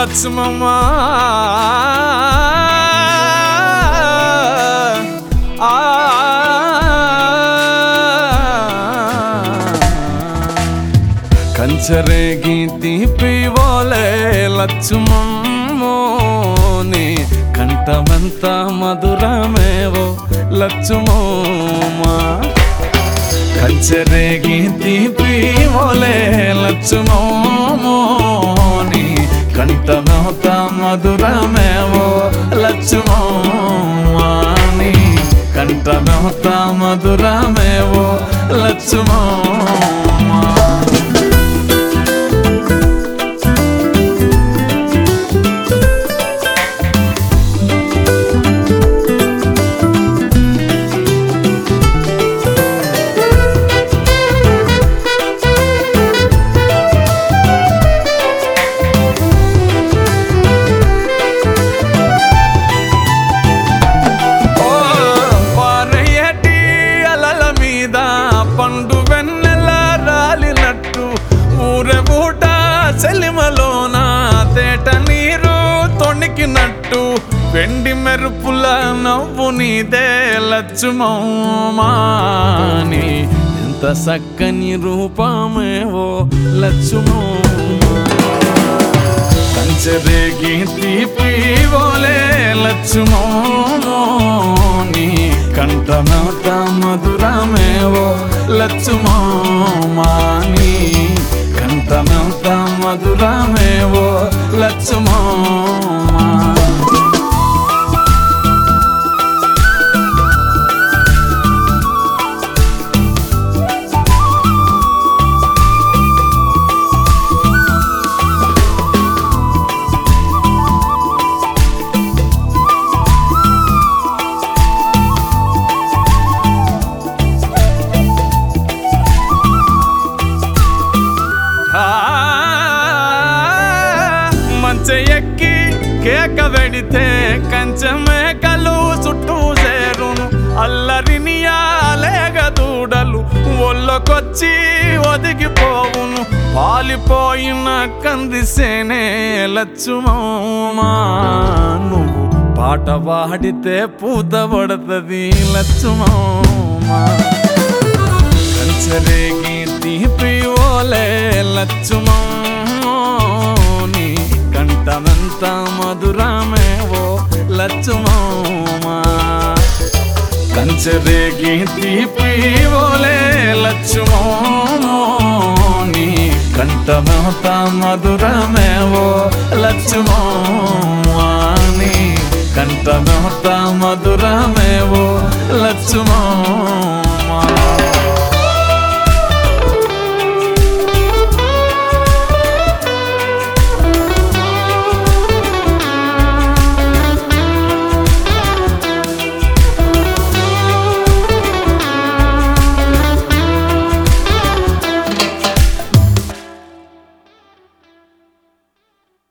లక్ష్మమ్మ ఆ కంచరేగి తీపి ఓలే లక్ష్మమ్మోని కంఠమంత మధురమేవో లక్ష్మమ్మా కంచరేగి తీపి ఓలే లక్ష్మమ్మోని కంఠమంత మధురమేవో లక్ష్మమ్మాని కంఠమంత మధురమేవో లక్ష్మమ్మా ఓ పారయ్యటి అలల మీద పండు వెన్నెల రాలినట్టు ఊరబూట సెలిమలోన తేట నీరు తొణికినట్టు వెండి మెరుపుల నవ్వు నీదే లచ్చుమౌమాని ఎంత చక్కని రూపమేవో లచ్చుమౌమా కంచరేగి తీపి ఓలే లక్ష్మోని కంఠమత మధురమేవో లక్ష్మోమాని కంఠమత మధురమేవో లక్ష్మోమా ఆ, మంచ ఎక్కి కేక వెడితే కంచె మేకలు చుట్టూ చేరును అల్లరిని లేగ దూడలు ఒళ్ళకొచ్చి ఒదిగిపోవును పాలిపోయిన కందిసేనే లచ్చుమా నువ్వు పాట పాడితే పూత పడుతుంది లచ్చుమా కంచరేగి తీపి ఓలే లచ్చుమోని కంఠమంత మధురమేవో లచ్చుమోమా కంచరేగి తీపి ఓలే లచ్చుమోని కంఠమంత మధురమేవో లచ్చుమోని కంఠమంత మధురమేవో లచ్చుమో